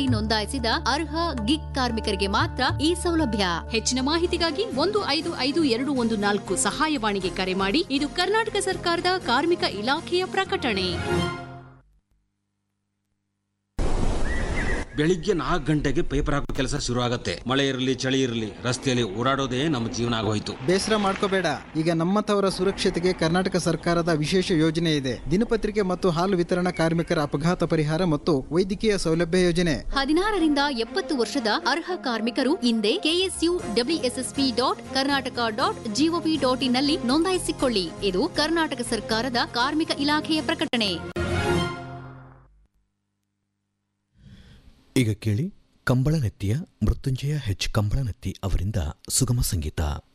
ಯೋಜನೆಯಡಿ ನೋಂದಾಯಿಸಿದ ಅರ್ಹ ಗಿಗ್ ಕಾರ್ಮಿಕರಿಗೆ ಮಾತ್ರ ಈ ಸೌಲಭ್ಯ ಹೆಚ್ಚಿನ ಮಾಹಿತಿಗಾಗಿ ಒಂದು ಐದು ಐದು ಎರಡು ಒಂದು ನಾಲ್ಕು ಸಹಾಯವಾಣಿಗೆ ಕರೆ ಮಾಡಿ ಇದು ಕರ್ನಾಟಕ ಸರ್ಕಾರದ ಕಾರ್ಮಿಕ ಇಲಾಖೆಯ ಪ್ರಕಟಣೆ ಬೆಳಿಗ್ಗೆ ನಾಲ್ಕು ಗಂಟೆಗೆ ಪೇಪರ್ ಹಾಕೋ ಕೆಲಸ ಶುರು ಆಗತ್ತೆ ಮಳೆ ಇರಲಿ ಚಳಿ ಇರಲಿ ರಸ್ತೆಯಲ್ಲಿ ಓಡಾಡೋದೇ ನಮ್ಮ ಜೀವನ ಆಗೋಯ್ತು ಬೇಸರ ಮಾಡ್ಕೋಬೇಡ ಈಗ ನಮ್ಮಂಥವರ ಸುರಕ್ಷತೆಗೆ ಕರ್ನಾಟಕ ಸರ್ಕಾರದ ವಿಶೇಷ ಯೋಜನೆ ಇದೆ ದಿನಪತ್ರಿಕೆ ಮತ್ತು ಹಾಲು ವಿತರಣಾ ಕಾರ್ಮಿಕರ ಅಪಘಾತ ಪರಿಹಾರ ಮತ್ತು ವೈದ್ಯಕೀಯ ಸೌಲಭ್ಯ ಯೋಜನೆ ಹದಿನಾರರಿಂದ ಎಪ್ಪತ್ತು ವರ್ಷದ ಅರ್ಹ ಕಾರ್ಮಿಕರು ಹಿಂದೆ KSU WSSP dot Karnataka dot GOV dot ಇನ್ನಲ್ಲಿ ನೋಂದಾಯಿಸಿಕೊಳ್ಳಿ ಇದು ಕರ್ನಾಟಕ ಸರ್ಕಾರದ ಕಾರ್ಮಿಕ ಇಲಾಖೆಯ ಪ್ರಕಟಣೆ ಈಗ ಕೇಳಿ ಕಂಬಳನೆತ್ತಿಯ ಮೃತ್ಯುಂಜಯ ಹೆಚ್ ಕಂಬಳನೆತ್ತಿ ಅವರಿಂದ ಸುಗಮ ಸಂಗೀತ